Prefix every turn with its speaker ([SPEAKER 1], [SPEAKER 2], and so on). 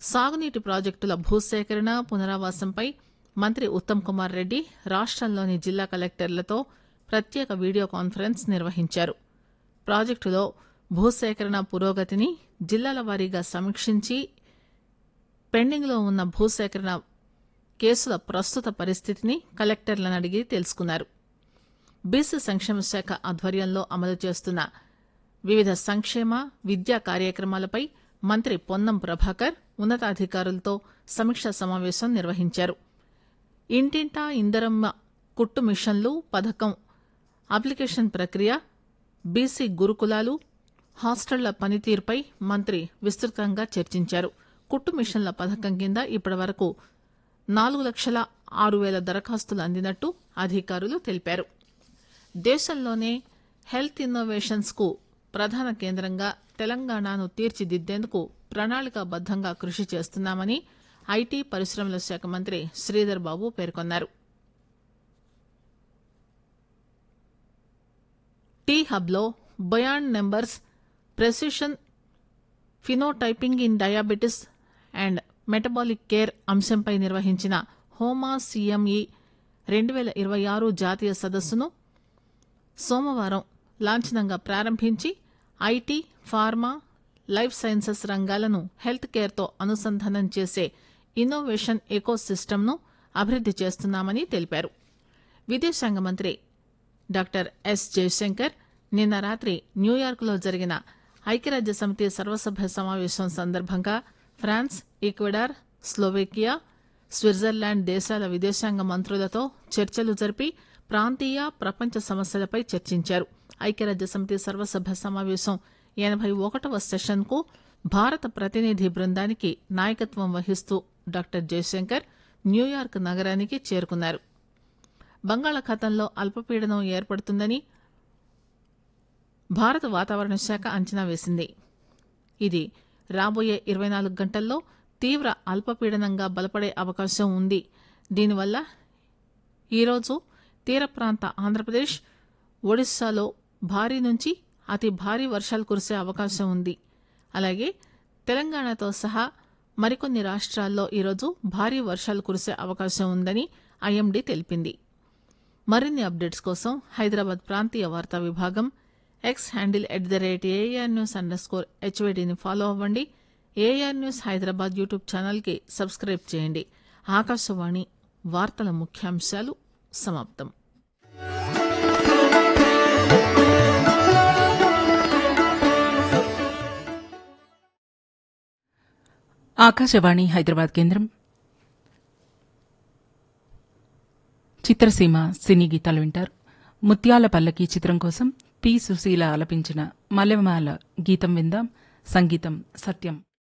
[SPEAKER 1] సాగునీటి ప్రాజెక్టుల భూసేకరణ పునరావాసంపై మంత్రి ఉత్తమ్ కుమార్ రెడ్డి రాష్టంలోని జిల్లా కలెక్టర్లతో ప్రత్యేక వీడియో కాన్ఫరెన్స్ నిర్వహించారు ప్రాజెక్టులో భూసేకరణ పురోగతిని జిల్లాల వారీగా సమీక్షించి పెండింగ్లో ఉన్న భూసేకరణ కేసుల ప్రస్తుత పరిస్థితిని కలెక్టర్లను అడిగి తెలుసుకున్నారు బీసీ సంక్షేమ శాఖ ఆధ్వర్యంలో అమలు చేస్తున్న వివిధ సంక్షేమ విద్యా కార్యక్రమాలపై మంత్రి పొన్నం ప్రభాకర్ ఉన్నతాధికారులతో సమీక్షా సమావేశం నిర్వహించారు ఇంటింటా ఇందరమ్మ కుట్టు మిషన్లు పథకం అప్లికేషన్ ప్రక్రియ బీసీ గురుకులాలు హాస్టళ్ల పనితీరుపై మంత్రి విస్తృతంగా చర్చించారు కుట్టు మిషన్ల పథకం కింద ఇప్పటి వరకు నాలుగు లక్షల ఆరు వేల దరఖాస్తులు అందినట్టు అధికారులు తెలిపారు దేశంలోనే హెల్త్ ఇన్నోవేషన్స్ కు ప్రధాన కేంద్రంగా తెలంగాణను తీర్చిదిద్దేందుకు ప్రణాళికాబద్దంగా కృషి చేస్తున్నామని ఐటీ పరిశ్రమల శాఖ మంత్రి శ్రీధర్ బాబు పేర్కొన్నారు టీ హబ్లో beyond numbers precision phenotyping in diabetes and metabolic care అంశంపై నిర్వహించిన హోమా సీఎంఈ రెండు వేల ఇరవై ఆరు జాతీయ సదస్సును సోమవారం లాంఛనంగా ప్రారంభించి ఐటీ ఫార్మా లైఫ్ సైన్సెస్ రంగాలను హెల్త్ కేర్తో అనుసంధానం చేసే ఇన్నోవేషన్ ఎకో సిస్టమ్ను అభివృద్ది చేస్తున్నామని తెలిపారు విదేశాంగ మంత్రి డాక్టర్ ఎస్ జయశంకర్ నిన్న రాత్రి న్యూయార్క్లో జరిగిన ఐక్యరాజ్య సమితి సర్వసభ్య సమావేశం సందర్భంగా ఫ్రాన్స్ ఈక్వెడార్ స్లోవేకియా స్విట్జర్లాండ్ దేశాల విదేశాంగ మంత్రులతో చర్చలు జరిపి ప్రాంతీయ ప్రపంచ సమస్యలపై చర్చించారు ఐక్యరాజ్య సమితి సర్వసభ్య సమావేశం ఎనభై ఒకటవ సెషన్కు భారత ప్రతినిధి బృందానికి నాయకత్వం వహిస్తూ డాక్టర్ జయశంకర్ న్యూయార్క్ నగరానికి చేరుకున్నారు బంగాళాఖాతంలో అల్పపీడనం ఏర్పడుతుందని భారత వాతావరణ శాఖ అంచనా వేసింది ఇది రాబోయే ఇరవై నాలుగు గంటల్లో తీవ్ర అల్పపీడనంగా బలపడే అవకాశం ఉంది దీనివల్ల ఈరోజు తీర ప్రాంత ఆంధ్రప్రదేశ్ ఒడిశాలో భారీ నుంచి అతి భారీ వర్షాలు కురిసే అవకాశం ఉంది అలాగే తెలంగాణతో సహా మరికొన్ని రాష్ట్రాల్లో ఈరోజు భారీ వర్షాలు కురిసే అవకాశం ఉందని ఐఎండీ తెలిపింది మరిన్ని అప్డేట్స్ కోసం హైదరాబాద్ ప్రాంతీయ వార్తా విభాగం X handle at the rate AR news underscore హెచ్వైడీని ఫాలో అవ్వండి ఏఆర్ న్యూస్ హైదరాబాద్ యూట్యూబ్ ఛానల్కి సబ్స్క్రైబ్ చేయండి ఆకాశవాణి వార్తల ముఖ్యాంశాలు సమాప్తం
[SPEAKER 2] ఆకాశవాణి హైదరాబాద్ కేంద్రం చిత్రసీమ సినీ గీతాలు వింటారు ముత్యాల పల్లకి చిత్రం కోసం పి సుశీల ఆలపించిన మల్లెమాల గీతం విందాం సంగీతం సత్యం